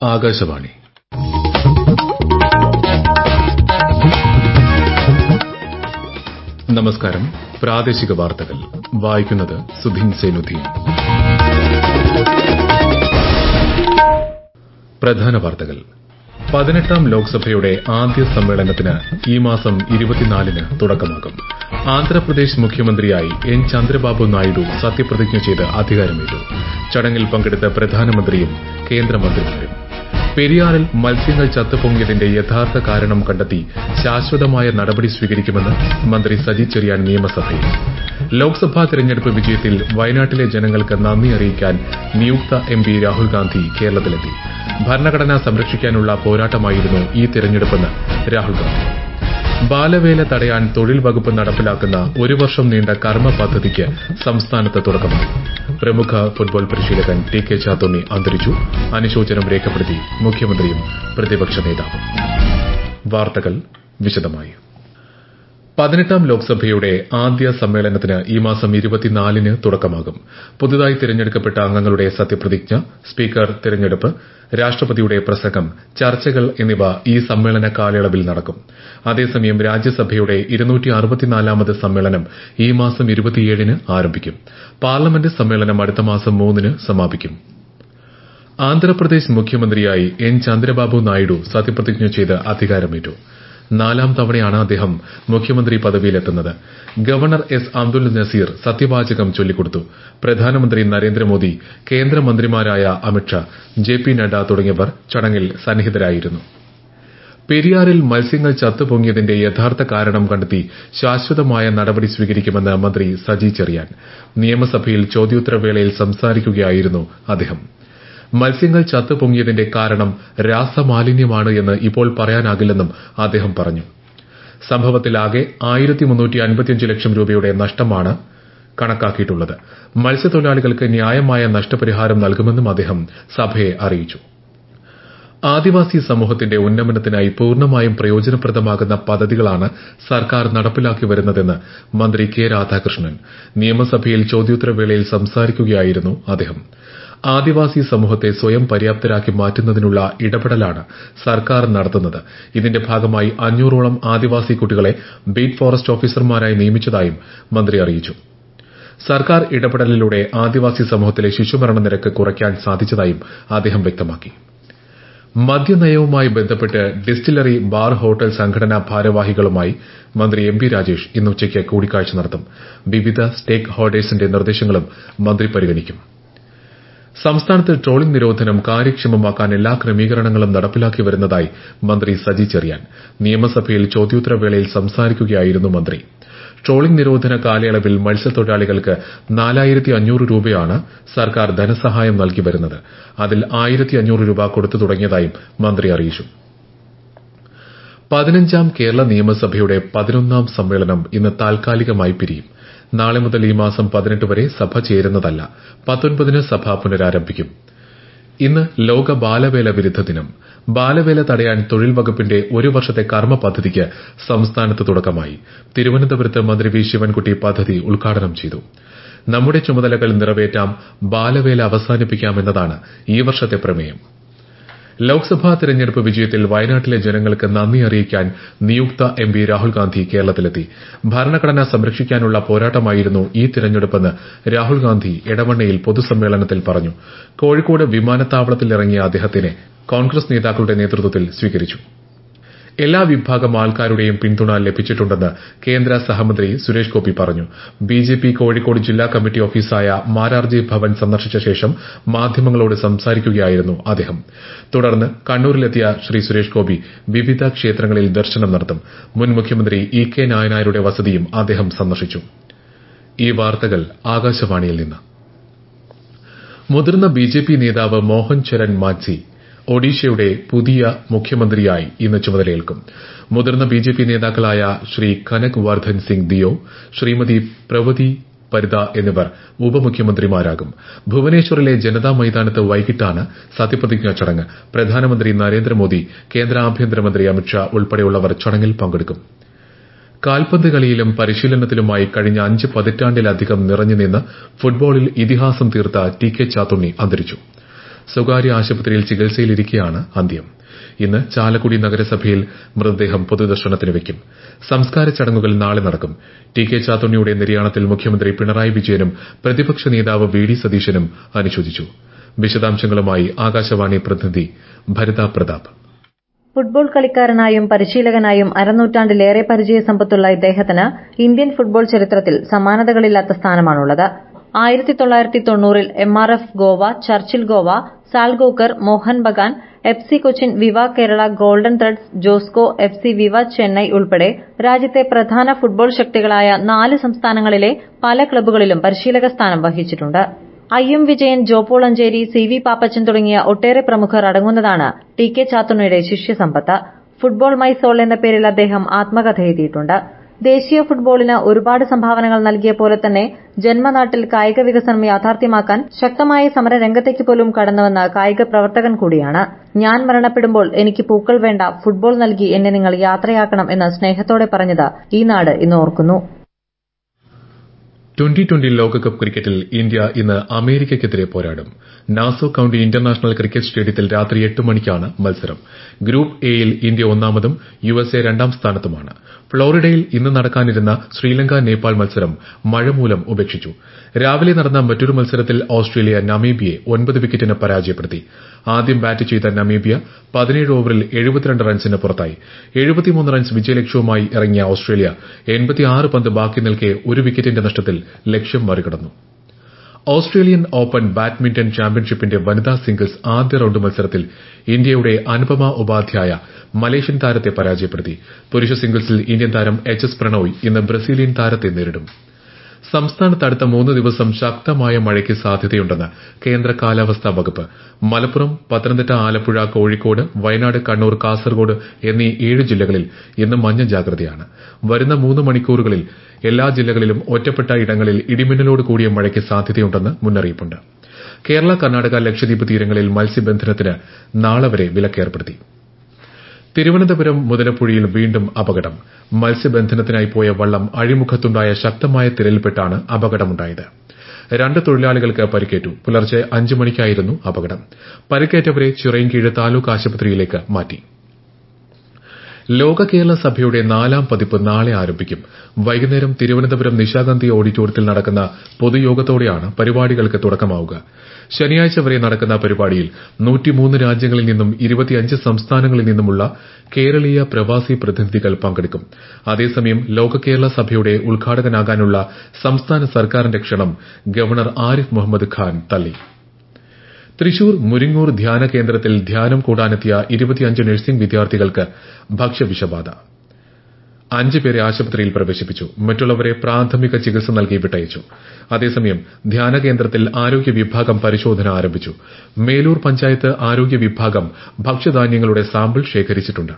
ആകാശവാണി നമസ്കാരം പ്രാദേശിക വാർത്തകൾ വായിക്കുന്നത് സുധീൻ സേനുദ്ദീൻ പ്രധാന വാർത്തകൾ പതിനെട്ടാം ലോക്സഭയുടെ ആദ്യ സമ്മേളനത്തിന് ഈ മാസം ഇരുപത്തിനാലിന് തുടക്കമാകും ആന്ധ്രാപ്രദേശ് മുഖ്യമന്ത്രിയായി എൻ ചന്ദ്രബാബു നായിഡു സത്യപ്രതിജ്ഞ ചെയ്ത് അധികാരമേറ്റു ചടങ്ങിൽ പങ്കെടുത്ത പ്രധാനമന്ത്രിയും കേന്ദ്രമന്ത്രിമാരും പെരിയാറിൽ മത്സ്യങ്ങൾ ചത്തുപൊങ്ങിയതിന്റെ യഥാർത്ഥ കാരണം കണ്ടെത്തി ശാശ്വതമായ നടപടി സ്വീകരിക്കുമെന്ന് മന്ത്രി സജി ചെറിയാൻ നിയമസഭയിൽ ലോക്സഭാ തെരഞ്ഞെടുപ്പ് വിജയത്തിൽ വയനാട്ടിലെ ജനങ്ങൾക്ക് നന്ദി അറിയിക്കാൻ നിയുക്ത എം പി രാഹുൽ ഗാന്ധി കേരളത്തിലെത്തി ഭരണഘടന സംരക്ഷിക്കാനുള്ള പോരാട്ടമായിരുന്നു ഈ തെരഞ്ഞെടുപ്പെന്ന് രാഹുൽ ഗാന്ധി ബാലവേല തടയാൻ തൊഴിൽ വകുപ്പ് നടപ്പിലാക്കുന്ന ഒരു വർഷം നീണ്ട കർമ്മ പദ്ധതിക്ക് സംസ്ഥാനത്ത് തുടക്കമായി പ്രമുഖ ഫുട്ബോൾ പരിശീലകൻ ടി കെ ചാത്തുണ്ണി അന്തരിച്ചു അനുശോചനം രേഖപ്പെടുത്തി മുഖ്യമന്ത്രിയും പ്രതിപക്ഷ നേതാവും വാർത്തകൾ വിശദമായി പതിനെട്ടാം ലോക്സഭയുടെ ആദ്യ സമ്മേളനത്തിന് ഈ മാസം ഇരുപത്തിനാലിന് തുടക്കമാകും പുതുതായി തിരഞ്ഞെടുക്കപ്പെട്ട അംഗങ്ങളുടെ സത്യപ്രതിജ്ഞ സ്പീക്കർ തിരഞ്ഞെടുപ്പ് രാഷ്ട്രപതിയുടെ പ്രസംഗം ചർച്ചകൾ എന്നിവ ഈ സമ്മേളന കാലയളവിൽ നടക്കും അതേസമയം രാജ്യസഭയുടെ ഇരുന്നൂറ്റിയാമത് സമ്മേളനം ഈ മാസം ഇരുപത്തിയേഴിന് ആരംഭിക്കും പാർലമെന്റ് സമ്മേളനം അടുത്ത മാസം മൂന്നിന് സമാപിക്കും ആന്ധ്രാപ്രദേശ് മുഖ്യമന്ത്രിയായി എൻ ചന്ദ്രബാബു നായിഡു സത്യപ്രതിജ്ഞ ചെയ്ത് അധികാരമേറ്റു നാലാം തവണയാണ് അദ്ദേഹം മുഖ്യമന്ത്രി പദവിയിലെത്തുന്നത് ഗവർണർ എസ് അബ്ദുൽ നസീർ സത്യവാചകം ചൊല്ലിക്കൊടുത്തു പ്രധാനമന്ത്രി നരേന്ദ്രമോദി കേന്ദ്രമന്ത്രിമാരായ അമിത്ഷാ ജെ പി നഡ്ഡ തുടങ്ങിയവർ ചടങ്ങിൽ സന്നിഹിതരായിരുന്നു പെരിയാറിൽ മത്സ്യങ്ങൾ ചത്തുപൊങ്ങിയതിന്റെ യഥാർത്ഥ കാരണം കണ്ടെത്തി ശാശ്വതമായ നടപടി സ്വീകരിക്കുമെന്ന് മന്ത്രി സജി ചെറിയാൻ നിയമസഭയിൽ ചോദ്യോത്തരവേളയിൽ സംസാരിക്കുകയായിരുന്നു അദ്ദേഹം മത്സ്യങ്ങൾ ചത്തുപൊങ്ങിയതിന്റെ കാരണം രാസമാലിന്യമാണ് എന്ന് ഇപ്പോൾ പറയാനാകില്ലെന്നും അദ്ദേഹം പറഞ്ഞു സംഭവത്തിൽ ആകെ ലക്ഷം രൂപയുടെ നഷ്ടമാണ് കണക്കാക്കിയിട്ടുള്ളത് മത്സ്യത്തൊഴിലാളികൾക്ക് ന്യായമായ നഷ്ടപരിഹാരം നൽകുമെന്നും അദ്ദേഹം സഭയെ അറിയിച്ചു ആദിവാസി സമൂഹത്തിന്റെ ഉന്നമനത്തിനായി പൂർണ്ണമായും പ്രയോജനപ്രദമാകുന്ന പദ്ധതികളാണ് സർക്കാർ നടപ്പിലാക്കി വരുന്നതെന്ന് മന്ത്രി കെ രാധാകൃഷ്ണൻ നിയമസഭയിൽ ചോദ്യോത്തരവേളയിൽ സംസാരിക്കുകയായിരുന്നു അദ്ദേഹം ആദിവാസി സമൂഹത്തെ സ്വയം പര്യാപ്തരാക്കി മാറ്റുന്നതിനുള്ള ഇടപെടലാണ് സർക്കാർ നടത്തുന്നത് ഇതിന്റെ ഭാഗമായി അഞ്ഞൂറോളം ആദിവാസി കുട്ടികളെ ബീറ്റ് ഫോറസ്റ്റ് ഓഫീസർമാരായി നിയമിച്ചതായും മന്ത്രി അറിയിച്ചു സർക്കാർ ഇടപെടലിലൂടെ ആദിവാസി സമൂഹത്തിലെ ശിശുമരണ നിരക്ക് കുറയ്ക്കാൻ സാധിച്ചതായും അദ്ദേഹം വ്യക്തമാക്കി മദ്യനയവുമായി ബന്ധപ്പെട്ട് ഡിസ്റ്റിലറി ബാർ ഹോട്ടൽ സംഘടനാ ഭാരവാഹികളുമായി മന്ത്രി എം പി രാജേഷ് ഇന്ന് ഉച്ചയ്ക്ക് കൂടിക്കാഴ്ച നടത്തും വിവിധ സ്റ്റേക്ക് ഹോൾഡേഴ്സിന്റെ നിർദ്ദേശങ്ങളും മന്ത്രി പരിഗണിക്കും സംസ്ഥാനത്ത് ട്രോളിംഗ് നിരോധനം കാര്യക്ഷമമാക്കാൻ എല്ലാ ക്രമീകരണങ്ങളും നടപ്പിലാക്കി വരുന്നതായി മന്ത്രി സജി ചെറിയാൻ നിയമസഭയിൽ ചോദ്യോത്തരവേളയിൽ സംസാരിക്കുകയായിരുന്നു മന്ത്രി ട്രോളിംഗ് നിരോധന കാലയളവിൽ മത്സ്യത്തൊഴിലാളികൾക്ക് നാലായിരത്തി അഞ്ഞൂറ് രൂപയാണ് സർക്കാർ ധനസഹായം നൽകി വരുന്നത് അതിൽ ആയിരത്തി അഞ്ഞൂറ് രൂപ കൊടുത്തു തുടങ്ങിയതായും മന്ത്രി അറിയിച്ചു പതിനഞ്ചാം കേരള നിയമസഭയുടെ പതിനൊന്നാം സമ്മേളനം ഇന്ന് താൽക്കാലികമായി പിരിയും നാളെ മുതൽ ഈ മാസം പതിനെട്ട് വരെ സഭ ചേരുന്നതല്ല പത്തൊൻപതിന് സഭ പുനരാരംഭിക്കും ഇന്ന് ലോക ബാലവേല വിരുദ്ധ ദിനം ബാലവേല തടയാൻ തൊഴിൽ വകുപ്പിന്റെ ഒരു വർഷത്തെ കർമ്മ പദ്ധതിക്ക് സംസ്ഥാനത്ത് തുടക്കമായി തിരുവനന്തപുരത്ത് മന്ത്രി വി ശിവൻകുട്ടി പദ്ധതി ഉദ്ഘാടനം ചെയ്തു നമ്മുടെ ചുമതലകൾ നിറവേറ്റാം ബാലവേല അവസാനിപ്പിക്കാം എന്നതാണ് ഈ വർഷത്തെ പ്രമേയം ലോക്സഭാ തെരഞ്ഞെടുപ്പ് വിജയത്തിൽ വയനാട്ടിലെ ജനങ്ങൾക്ക് നന്ദി അറിയിക്കാൻ നിയുക്ത എം പി രാഹുൽ ഗാന്ധി കേരളത്തിലെത്തി ഭരണഘടന സംരക്ഷിക്കാനുള്ള പോരാട്ടമായിരുന്നു ഈ തെരഞ്ഞെടുപ്പെന്ന് രാഹുൽ ഗാന്ധി എടവണ്ണയിൽ പൊതുസമ്മേളനത്തിൽ പറഞ്ഞു കോഴിക്കോട് വിമാനത്താവളത്തിലിറങ്ങിയ അദ്ദേഹത്തിനെ കോൺഗ്രസ് നേതാക്കളുടെ നേതൃത്വത്തിൽ സ്വീകരിച്ചു എല്ലാ വിഭാഗം ആൾക്കാരുടെയും പിന്തുണ ലഭിച്ചിട്ടുണ്ടെന്ന് കേന്ദ്ര സഹമന്ത്രി സുരേഷ് ഗോപി പറഞ്ഞു ബിജെപി കോഴിക്കോട് ജില്ലാ കമ്മിറ്റി ഓഫീസായ മാരാർജി ഭവൻ സന്ദർശിച്ച ശേഷം മാധ്യമങ്ങളോട് സംസാരിക്കുകയായിരുന്നു അദ്ദേഹം തുടർന്ന് കണ്ണൂരിലെത്തിയ ശ്രീ സുരേഷ് ഗോപി വിവിധ ക്ഷേത്രങ്ങളിൽ ദർശനം നടത്തും മുൻ മുഖ്യമന്ത്രി ഇ കെ നായനാരുടെ വസതിയും അദ്ദേഹം സന്ദർശിച്ചു ഈ വാർത്തകൾ ആകാശവാണിയിൽ നിന്ന് മുതിർന്ന ബിജെപി നേതാവ് മോഹൻ ചരൺ മാഞ്ചി ഒഡീഷയുടെ പുതിയ മുഖ്യമന്ത്രിയായി ഇന്ന് ചുമതലയേൽക്കും മുതിർന്ന ബിജെപി നേതാക്കളായ ശ്രീ കനക് വർദ്ധൻ സിംഗ് ദിയോ ശ്രീമതി പ്രവതി പരിത എന്നിവർ ഉപമുഖ്യമന്ത്രിമാരാകും ഭുവനേശ്വറിലെ ജനതാ മൈതാനത്ത് വൈകിട്ടാണ് സത്യപ്രതിജ്ഞാ ചടങ്ങ് പ്രധാനമന്ത്രി നരേന്ദ്രമോദി കേന്ദ്ര ആഭ്യന്തരമന്ത്രി അമിത്ഷാ ഉൾപ്പെടെയുള്ളവർ ചടങ്ങിൽ പങ്കെടുക്കും കാൽപന്ത് കളിയിലും പരിശീലനത്തിലുമായി കഴിഞ്ഞ അഞ്ച് പതിറ്റാണ്ടിലധികം നിറഞ്ഞുനിന്ന് ഫുട്ബോളിൽ ഇതിഹാസം തീർത്ത ടി കെ ചാത്തുണ്ണി അന്തരിച്ചു സ്വകാര്യ ആശുപത്രിയിൽ ചികിത്സയിലിരിക്കെയാണ് അന്ത്യം ഇന്ന് ചാലക്കുടി നഗരസഭയിൽ മൃതദേഹം പൊതുദർശനത്തിന് വയ്ക്കും സംസ്കാര ചടങ്ങുകൾ നാളെ നടക്കും ടി കെ ചാത്തുണ്ണിയുടെ നിര്യാണത്തിൽ മുഖ്യമന്ത്രി പിണറായി വിജയനും പ്രതിപക്ഷ നേതാവ് വി ഡി സതീശനും അനുശോചിച്ചു വിശദാംശങ്ങളുമായി ആകാശവാണി പ്രതിനിധി ഭരിത പ്രതാപ് ഫുട്ബോൾ കളിക്കാരനായും പരിശീലകനായും അരനൂറ്റാണ്ടിലേറെ പരിചയസമ്പത്തുള്ള ഇദ്ദേഹത്തിന് ഇന്ത്യൻ ഫുട്ബോൾ ചരിത്രത്തിൽ സമാനതകളില്ലാത്ത സ്ഥാനമാണുള്ളത് ആയിരത്തി തൊള്ളായിരത്തി തൊണ്ണൂറിൽ M R F Goa Churchill Goa Salgaocar Mohun Bagan F C Cochin Viva Kerala golden threads Josco F C Viva Chennai ഉൾപ്പെടെ രാജ്യത്തെ പ്രധാന ഫുട്ബോൾ ശക്തികളായ നാല് സംസ്ഥാനങ്ങളിലെ പല ക്ലബ്ബുകളിലും പരിശീലക സ്ഥാനം വഹിച്ചിട്ടുണ്ട് I M Vijayan Jopaul Ancheri C V Pappachan തുടങ്ങിയ ഒട്ടേറെ പ്രമുഖർ അടങ്ങുന്നതാണ് ടി കെ ചാത്തുണ്ണിയുടെ ശിഷ്യസമ്പത്ത് ഫുട്ബോൾ മൈ സോൾ എന്ന പേരിൽ അദ്ദേഹം ആത്മകഥ എഴുതിയിട്ടുണ്ട് ദേശീയ ഫുട്ബോളിന് ഒരുപാട് സംഭാവനകൾ നൽകിയ പോലെ തന്നെ ജന്മനാട്ടിൽ കായിക വികസനം യാഥാർത്ഥ്യമാക്കാൻ ശക്തമായ സമരരംഗത്തേക്ക് പോലും കടന്നുവന്ന കായിക പ്രവർത്തകൻ കൂടിയാണ് ഞാൻ മരണപ്പെടുമ്പോൾ എനിക്ക് പൂക്കൾ വേണ്ട ഫുട്ബോൾ നൽകി എന്നെ നിങ്ങൾ യാത്രയാക്കണം എന്ന് സ്നേഹത്തോടെ പറഞ്ഞത് ഈ നാട് ഇന്ന് ഓർക്കുന്നു ട്വന്റി ട്വന്റി ലോകകപ്പ് ക്രിക്കറ്റിൽ ഇന്ത്യ ഇന്ന് അമേരിക്കയ്ക്കെതിരെ പോരാടും നാസോ കൌണ്ടി ഇന്റർനാഷണൽ ക്രിക്കറ്റ് സ്റ്റേഡിയത്തിൽ രാത്രി എട്ട് മണിക്കാണ് മത്സരം ഗ്രൂപ്പ് എയിൽ ഇന്ത്യ ഒന്നാമതും യു എസ് എ രണ്ടാം സ്ഥാനത്തുമാണ് ഫ്ളോറിഡയിൽ ഇന്ന് നടക്കാനിരുന്ന ശ്രീലങ്ക നേപ്പാൾ മത്സരം മഴ മൂലം ഉപേക്ഷിച്ചു രാവിലെ നടന്ന മറ്റൊരു മത്സരത്തിൽ ഓസ്ട്രേലിയ നമീബിയെ ഒൻപത് വിക്കറ്റിന് പരാജയപ്പെടുത്തി ആദ്യം ബാറ്റ് ചെയ്ത നമീബിയ പതിനേഴ് ഓവറിൽ എഴുപത്തിരണ്ട് റൺസിന് പുറത്തായി എഴുപത്തിമൂന്ന് റൺസ് വിജയലക്ഷ്യവുമായി ഇറങ്ങിയ ഓസ്ട്രേലിയ എൺപത്തിയാറ് പന്ത് ബാക്കി നിൽക്കെ ഒരു വിക്കറ്റിന്റെ നഷ്ടത്തിൽ ലക്ഷ്യം മറികടന്നു ഓസ്ട്രേലിയൻ ഓപ്പൺ ബാഡ്മിന്റൺ ചാമ്പ്യൻഷിപ്പിന്റെ വനിതാ സിംഗിൾസ് ആദ്യ റൌണ്ട് മത്സരത്തിൽ ഇന്ത്യയുടെ അനുപമ ഉപാധ്യായ മലേഷ്യൻ താരത്തെ പരാജയപ്പെടുത്തി പുരുഷ സിംഗിൾസിൽ ഇന്ത്യൻ താരം എച്ച് എസ് പ്രണോയ് ഇന്ന് ബ്രസീലിയൻ താരത്തെ നേരിടും സംസ്ഥാനത്ത് അടുത്ത മൂന്ന് ദിവസം ശക്തമായ മഴയ്ക്ക് സാധ്യതയുണ്ടെന്ന് കേന്ദ്ര കാലാവസ്ഥാ വകുപ്പ് മലപ്പുറം പത്തനംതിട്ട ആലപ്പുഴ കോഴിക്കോട് വയനാട് കണ്ണൂർ കാസർഗോഡ് എന്നീ ഏഴ് ജില്ലകളിൽ ഇന്ന് മഞ്ഞ ജാഗ്രതയാണ് വരുന്ന മൂന്ന് മണിക്കൂറുകളിൽ എല്ലാ ജില്ലകളിലും ഒറ്റപ്പെട്ട ഇടങ്ങളിൽ ഇടിമിന്നലോട് കൂടിയ മഴയ്ക്ക് സാധ്യതയുണ്ടെന്ന് മുന്നറിയിപ്പുണ്ട് കേരള കർണാടക ലക്ഷദ്വീപ് തീരങ്ങളിൽ മത്സ്യബന്ധനത്തിന് നാളെ വരെ വിലക്കേർപ്പെടുത്തി തിരുവനന്തപുരം മുതലപ്പുഴയിൽ വീണ്ടും അപകടം മത്സ്യബന്ധനത്തിനായി പോയ വള്ളം അഴിമുഖത്തുണ്ടായ ശക്തമായ തിരയിൽപ്പെട്ടാണ് അപകടമുണ്ടായത് രണ്ട് തൊഴിലാളികൾക്ക് പരിക്കേറ്റു പുലർച്ചെ അഞ്ചു മണിക്കായിരുന്നു അപകടം പരിക്കേറ്റവരെ ചിറയൻകീഴ് താലൂക്ക് ആശുപത്രിയിലേക്ക് മാറ്റി ലോക കേരള സഭയുടെ നാലാം പതിപ്പ് നാളെ ആരംഭിക്കും വൈകുന്നേരം തിരുവനന്തപുരം നിശാഗന്ധി ഓഡിറ്റോറിയത്തിൽ നടക്കുന്ന പൊതുയോഗത്തോടെയാണ് പരിപാടികൾക്ക് തുടക്കമാവുക ശനിയാഴ്ച വരെ നടക്കുന്ന പരിപാടിയിൽ നൂറ്റിമൂന്ന് രാജ്യങ്ങളിൽ നിന്നും ഇരുപത്തിയഞ്ച് സംസ്ഥാനങ്ങളിൽ നിന്നുമുള്ള കേരളീയ പ്രവാസി പ്രതിനിധികൾ പങ്കെടുക്കും അതേസമയം ലോക കേരള സഭയുടെ ഉദ്ഘാടകനാകാനുള്ള സംസ്ഥാന സർക്കാരിന്റെ ക്ഷണം ഗവർണർ ആരിഫ് മുഹമ്മദ് ഖാൻ തള്ളി തൃശൂർ മുരിങ്ങൂർ ധ്യാന കേന്ദ്രത്തിൽ ധ്യാനം കൂടാനെത്തിയ ഇരുപത്തിയഞ്ച് നഴ്സിംഗ് വിദ്യാർത്ഥികൾക്ക് ഭക്ഷ്യവിഷബാധ അഞ്ച് പേരെ ആശുപത്രിയിൽ പ്രവേശിപ്പിച്ചു മറ്റുള്ളവരെ പ്രാഥമിക ചികിത്സ നൽകി വിട്ടയച്ചു അതേസമയം ധ്യാന കേന്ദ്രത്തിൽ ആരോഗ്യ വിഭാഗം പരിശോധന ആരംഭിച്ചു മേലൂർ പഞ്ചായത്ത് ആരോഗ്യ വിഭാഗം ഭക്ഷ്യധാന്യങ്ങളുടെ സാമ്പിൾ ശേഖരിച്ചിട്ടുണ്ട്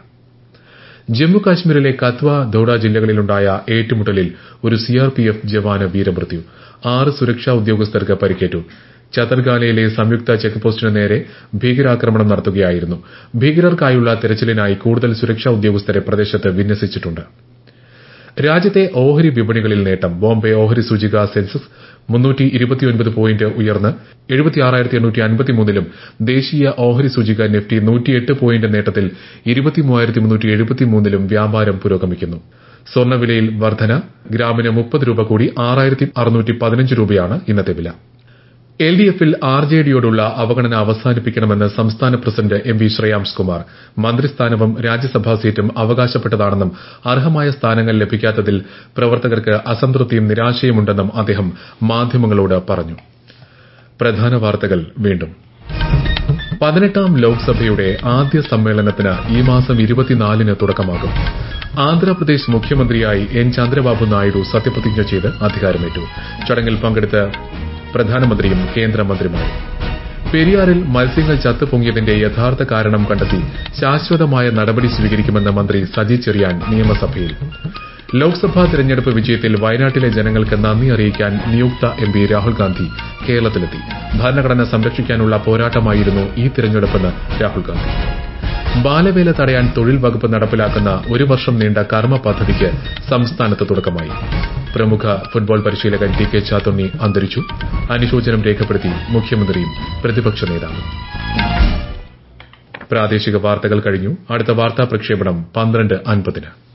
ജമ്മു കാശ്മീരിലെ കത്വ ദോഡ ജില്ലകളിലുണ്ടായ ഏറ്റുമുട്ടലിൽ ഒരു സിആർപിഎഫ് ജവാന് വീരമൃത്യു ആറ് സുരക്ഷാ ഉദ്യോഗസ്ഥർക്ക് പരിക്കേറ്റു ചതർഗാലയിലെ സംയുക്ത ചെക്ക് പോസ്റ്റിന് നേരെ ഭീകരാക്രമണം നടത്തുകയായിരുന്നു ഭീകരർക്കായുള്ള തെരച്ചിലിനായി കൂടുതൽ സുരക്ഷാ ഉദ്യോഗസ്ഥരെ പ്രദേശത്ത് വിന്യസിച്ചിട്ടുണ്ട് രാജ്യത്തെ ഓഹരി വിപണികളിൽ നേട്ടം ബോംബെ ഓഹരി സൂചിക സെൻസസ് മുന്നൂറ്റി ഇരുപത്തിയൊൻപത് പോയിന്റ് ഉയർന്ന് എഴുപത്തിയാറായിരത്തി എണ്ണൂറ്റി അൻപത്തിമൂന്നിലും ദേശീയ ഓഹരി സൂചിക നിഫ്റ്റി നൂറ്റിയെട്ട് പോയിന്റ് നേട്ടത്തിൽ ഇരുപത്തിമൂവായിരത്തി മുന്നൂറ്റി എഴുപത്തിമൂന്നിലും വ്യാപാരം പുരോഗമിക്കുന്നു സ്വർണ്ണവിലയിൽ വർധന ഗ്രാമിന് മുപ്പത് രൂപ കൂടി ആറായിരത്തി അറുന്നൂറ്റി പതിനഞ്ച് രൂപയാണ് ഇന്നത്തെ വില എൽ ഡി എഫിൽ ആർ ജെ ഡിയോടുള്ള അവഗണന അവസാനിപ്പിക്കണമെന്ന് സംസ്ഥാന president M V Shreyams Kumar മന്ത്രിസ്ഥാനവും രാജ്യസഭാ സീറ്റും അവകാശപ്പെട്ടതാണെന്നും അർഹമായ സ്ഥാനങ്ങൾ ലഭിക്കാത്തതിൽ പ്രവർത്തകർക്ക് അസംതൃപ്തിയും നിരാശയുമുണ്ടെന്നും അദ്ദേഹം മാധ്യമങ്ങളോട് പറഞ്ഞു പ്രധാന വാർത്തകൾ വീണ്ടും പതിനെട്ടാം ലോക്സഭയുടെ ആദ്യ സമ്മേളനത്തിന് ഈ മാസം ഇരുപത്തിനാലിന് തുടക്കമാകും ആന്ധ്രാപ്രദേശ് മുഖ്യമന്ത്രിയായി എൻ ചന്ദ്രബാബു നായിഡു സത്യപ്രതിജ്ഞ ചെയ്ത് അധികാരമേറ്റു ചടങ്ങിൽ പങ്കെടുത്ത് പ്രധാനമന്ത്രിയും കേന്ദ്രമന്ത്രിമാരും പെരിയാറിൽ മത്സ്യങ്ങൾ ചത്തുപൊങ്ങിയതിന്റെ യഥാർത്ഥ കാരണം കണ്ടെത്തി ശാശ്വതമായ നടപടി സ്വീകരിക്കുമെന്ന് മന്ത്രി സജി ചെറിയാൻ നിയമസഭയിൽ ലോക്സഭാ തെരഞ്ഞെടുപ്പ് വിജയത്തിൽ വയനാട്ടിലെ ജനങ്ങൾക്ക് നന്ദി അറിയിക്കാൻ നിയുക്ത എം പി രാഹുൽ ഗാന്ധി കേരളത്തിലെത്തി ഭരണഘടന സംരക്ഷിക്കാനുള്ള പോരാട്ടമായിരുന്നു ഈ തിരഞ്ഞെടുപ്പെന്ന് രാഹുൽ ഗാന്ധി ബാലവേല തടയാൻ തൊഴിൽ വകുപ്പ് നടപ്പിലാക്കുന്ന ഒരു വർഷം നീണ്ട കർമ്മ പദ്ധതിക്ക് സംസ്ഥാനത്ത് തുടക്കമായി പ്രമുഖ ഫുട്ബോൾ പരിശീലകൻ ടി കെ ചാത്തുണ്ണി അന്തരിച്ചു അനുശോചനം രേഖപ്പെടുത്തി മുഖ്യമന്ത്രിയും പ്രതിപക്ഷ നേതാവും പ്രാദേശിക വാർത്തകൾ കഴിഞ്ഞു അടുത്ത വാർത്താ പ്രക്ഷേപണം പന്ത്രണ്ട് അൻപതിന്